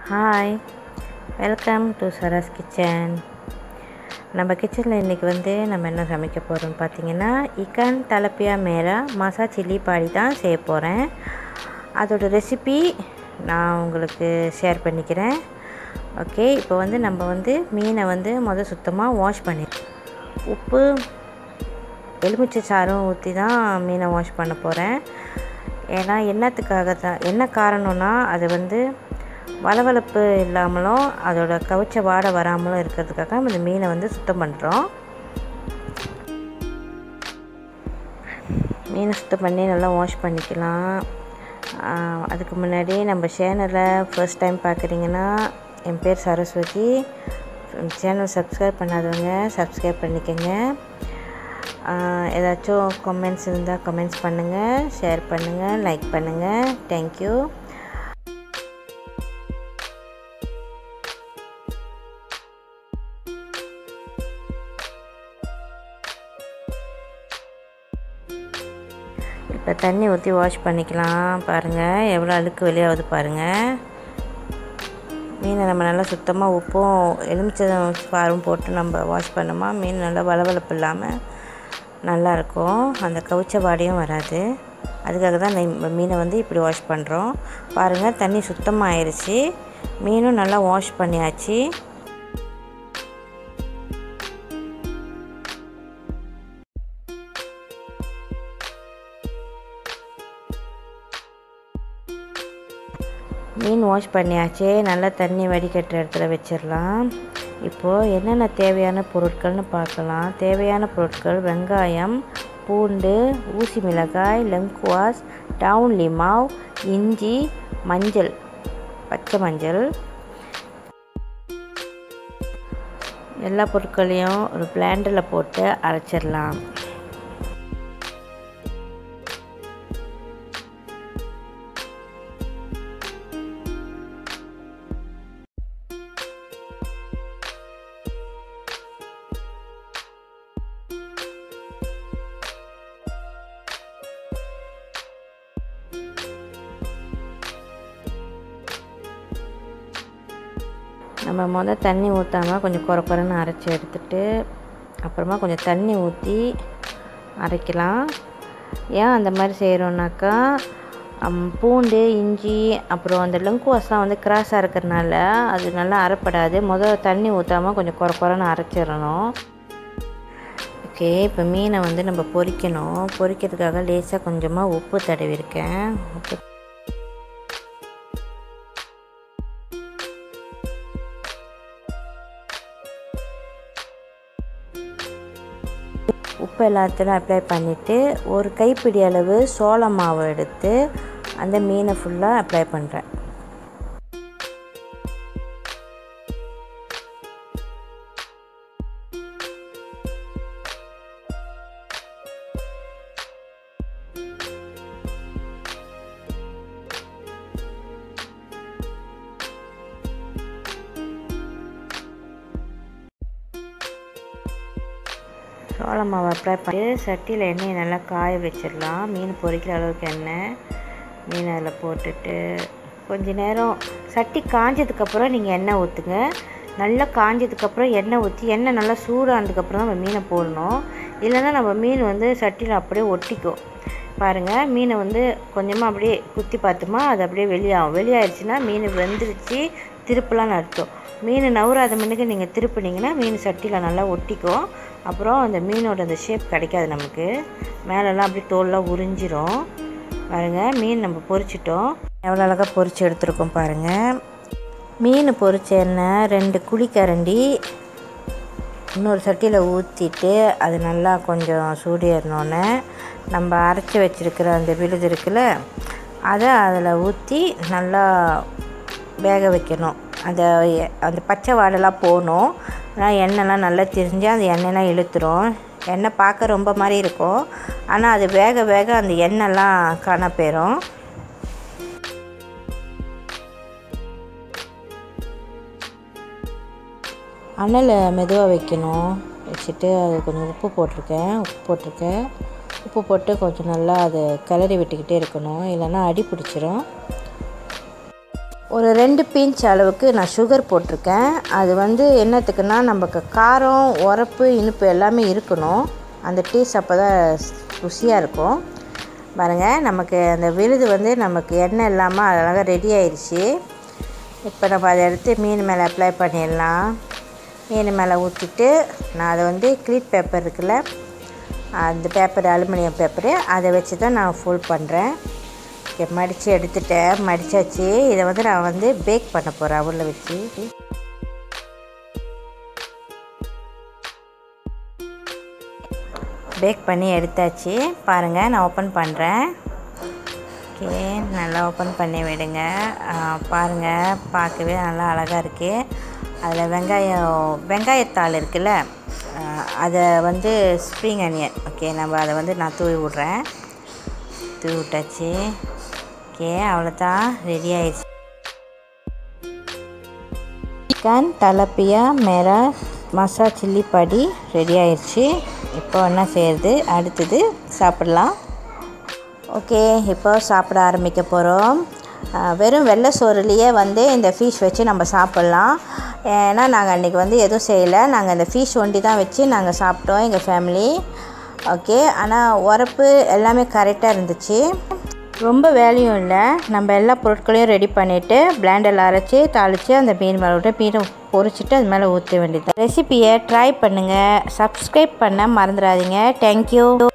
hi welcome to Saras kitchen நம்ம கிச்சனில் இன்றைக்கி வந்து நம்ம என்ன சமைக்க போகிறோம் பார்த்தீங்கன்னா இக்கன் தலப்பியா மேரா மசா சில்லி பாடி தான் செய்ய போகிறேன் அதோட ரெசிபி நான் உங்களுக்கு ஷேர் பண்ணிக்கிறேன் ஓகே இப்போ வந்து நம்ம வந்து மீனை வந்து முதல் சுத்தமாக வாஷ் பண்ணி உப்பு எலுமிச்சை சாறும் ஊற்றி தான் மீனை வாஷ் பண்ண போகிறேன் ஏன்னா என்னத்துக்காக தான் என்ன காரணம்னா அது வந்து வளவளப்பு இல்லாமலும் அதோட கவிச்ச வாடை வராமலும் இருக்கிறதுக்காக நம்ம இந்த மீனை வந்து சுத்தம் பண்ணுறோம் மீனை சுத்தம் பண்ணி நல்லா வாஷ் பண்ணிக்கலாம் அதுக்கு முன்னாடி நம்ம சேனலை ஃபர்ஸ்ட் டைம் பார்க்குறீங்கன்னா என் பேர் சரஸ்வதி சேனல் சப்ஸ்கிரைப் பண்ணாதவங்க சப்ஸ்கிரைப் பண்ணிக்கோங்க ஏதாச்சும் கமெண்ட்ஸ் இருந்தால் கமெண்ட்ஸ் பண்ணுங்கள் ஷேர் பண்ணுங்கள் லைக் பண்ணுங்கள் தேங்க்யூ இப்போ தண்ணி ஊற்றி வாஷ் பண்ணிக்கலாம் பாருங்கள் எவ்வளோ அழுக்கு வெளியாகுது பாருங்கள் மீனை நம்ம நல்லா சுத்தமாக உப்பும் எலுமிச்சம் சாரும் போட்டு நம்ம வாஷ் பண்ணோமா மீன் நல்லா வளவளப்பு இல்லாமல் நல்லாயிருக்கும் அந்த கவுச்ச வாடையும் வராது அதுக்காக தான் இந்த மீனை வந்து இப்படி வாஷ் பண்ணுறோம் பாருங்கள் தண்ணி சுத்தமாக ஆயிடுச்சு மீனும் நல்லா வாஷ் பண்ணியாச்சு மீன் வாஷ் பண்ணியாச்சு நல்லா தண்ணி வடிகட்டுற இடத்துல வச்சிடலாம் இப்போது என்னென்ன தேவையான பொருட்கள்னு பார்க்கலாம் தேவையான பொருட்கள் வெங்காயம் பூண்டு ஊசி மிளகாய் லெங்குவாஸ் டவுன் லிமாவ் இஞ்சி மஞ்சள் பச்சை மஞ்சள் எல்லா பொருட்களையும் ஒரு பிளாண்டரில் போட்டு அரைச்சிடலாம் நம்ம முதல் தண்ணி ஊற்றாமல் கொஞ்சம் குறை குறைன்னு அரைச்சி எடுத்துட்டு அப்புறமா கொஞ்சம் தண்ணி ஊற்றி அரைக்கலாம் ஏன் அந்த மாதிரி செய்கிறோன்னாக்கா பூண்டு இஞ்சி அப்புறம் அந்த லங்குவாஸ்லாம் வந்து கிராஸாக இருக்கிறனால அது நல்லா அரைப்படாது முதல் தண்ணி ஊற்றாமல் கொஞ்சம் குறை குறைன்னு அரைச்சிடணும் ஓகே இப்போ மீனை வந்து நம்ம பொரிக்கணும் பொரிக்கிறதுக்காக லேசாக கொஞ்சமாக உப்பு தடவிருக்கேன் உப்பு உப்பு எல்லாத்திலும் அப்ளை பண்ணிவிட்டு ஒரு கைப்பிடி அளவு சோள மாவு எடுத்து அந்த மீனை ஃபுல்லாக அப்ளை பண்ணுறேன் சோள மாவு அப்ளை பண்ணி சட்டியில் எண்ணெயை நல்லா காய வச்சிடலாம் மீன் பொரிக்கிற அளவுக்கு எண்ணெய் மீன் அதில் போட்டுட்டு கொஞ்ச நேரம் சட்டி காஞ்சதுக்கப்புறம் நீங்கள் எண்ணெய் ஊற்றுங்க நல்லா காஞ்சதுக்கப்புறம் எண்ணெய் ஊற்றி எண்ணெய் நல்லா சூடானதுக்கப்புறம் நம்ம மீனை போடணும் இல்லைன்னா நம்ம மீன் வந்து சட்டியில் அப்படியே ஒட்டிக்கும் பாருங்கள் மீனை வந்து கொஞ்சமாக அப்படியே குத்தி பார்த்தோமா அது அப்படியே வெளியாகும் வெளியாகிடுச்சுன்னா மீன் வெந்துருச்சு திருப்பலான்னு அர்த்தம் மீன் நவுறாத மணிக்கு நீங்கள் திருப்பினீங்கன்னா மீன் சட்டியில் நல்லா ஒட்டிக்கும் அப்புறம் அந்த மீனோட அந்த ஷேப் கிடைக்காது நமக்கு மேலெல்லாம் அப்படியே தோல்லாம் உறிஞ்சிரும் பாருங்கள் மீன் நம்ம பொரிச்சிட்டோம் எவ்வளோ அழகாக பொரிச்சு எடுத்துருக்கோம் பாருங்கள் மீன் பொரிச்ச எண்ணெய் ரெண்டு குழிக்கரண்டி இன்னொரு சட்டியில் ஊற்றிட்டு அது நல்லா கொஞ்சம் சூடேறினோன்னே நம்ம அரைச்சி வச்சுருக்கிற அந்த விழுது இருக்குல்ல அதை அதில் ஊற்றி நல்லா வேக வைக்கணும் அந்த அந்த பச்சை வாடெல்லாம் போகணும் ஆனால் எண்ணெய்லாம் நல்லா திரிஞ்சு அந்த எண்ணெய்லாம் இழுத்துரும் எண்ணெய் பார்க்க ரொம்ப மாதிரி இருக்கும் ஆனால் அது வேக வேக அந்த எண்ணெய்லாம் காண போயிடும் அனலை மெதுவாக வைக்கணும் வச்சுட்டு அது கொஞ்சம் உப்பு போட்டிருக்கேன் உப்பு போட்டிருக்கேன் உப்பு போட்டு கொஞ்சம் நல்லா அதை கிளறி விட்டுக்கிட்டே இருக்கணும் இல்லைன்னா அடி பிடிச்சிரும் ஒரு ரெண்டு பிஞ்ச் அளவுக்கு நான் சுகர் போட்டிருக்கேன் அது வந்து என்னத்துக்குன்னா நமக்கு காரம் உரப்பு இனிப்பு எல்லாமே இருக்கணும் அந்த டேஸ்ட் அப்போ தான் ருசியாக இருக்கும் பாருங்கள் நமக்கு அந்த விழுது வந்து நமக்கு எண்ணெய் இல்லாமல் அழகாக ரெடி ஆயிடுச்சு இப்போ நம்ம அதை எடுத்து மீன் மேலே அப்ளை பண்ணிடலாம் மீன் மேலே ஊற்றிட்டு நான் அதை வந்து க்ளீட் பேப்பர் இருக்குல்ல அந்த பேப்பர் அலுமினியம் பேப்பரு அதை வச்சு தான் நான் ஃபுல் பண்ணுறேன் ஓகே மடித்து எடுத்துட்டேன் மடித்தாச்சு இதை வந்து நான் வந்து பேக் பண்ண போகிறேன் அவளில் வச்சு பேக் பண்ணி எடுத்தாச்சு பாருங்கள் நான் ஓப்பன் பண்ணுறேன் ஓகே நல்லா ஓப்பன் பண்ணி விடுங்க பாருங்கள் பார்க்கவே நல்லா அழகாக இருக்குது அதில் வெங்காயம் வெங்காயத்தாள் இருக்குல்ல அதை வந்து ஸ்ப்ரிங் அனியன் ஓகே நம்ம அதை வந்து நான் தூவி விட்றேன் தூவி விட்டாச்சு ஓகே அவ்வளோதான் ரெடி ஆயிடுச்சு சிக்கன் தலப்பியா மேரா மசா சில்லி படி ரெடி ஆயிடுச்சு இப்போ என்ன செய்கிறது அடுத்தது சாப்பிடலாம் ஓகே இப்போ சாப்பிட ஆரம்பிக்க போகிறோம் வெறும் வெள்ளை சோறுலேயே வந்து இந்த ஃபிஷ் வச்சு நம்ம சாப்பிட்லாம் ஏன்னா நாங்கள் அன்றைக்கி வந்து எதுவும் செய்யலை நாங்கள் இந்த ஃபிஷ் ஒண்டி தான் வச்சு நாங்கள் சாப்பிட்டோம் எங்கள் ஃபேமிலி ஓகே ஆனால் உரப்பு எல்லாமே கரெக்டாக இருந்துச்சு ரொம்ப வேலையும் இல்லை நம்ம எல்லா பொருட்களையும் ரெடி பண்ணிவிட்டு பிளாண்டில் அரைச்சி தாளித்து அந்த மீன் மேலே விட்டு மீனை பொரிச்சிட்டு அது மேலே ஊற்ற வேண்டியது ரெசிப்பியை ட்ரை பண்ணுங்கள் சப்ஸ்கிரைப் பண்ண மறந்துடாதீங்க தேங்க்யூ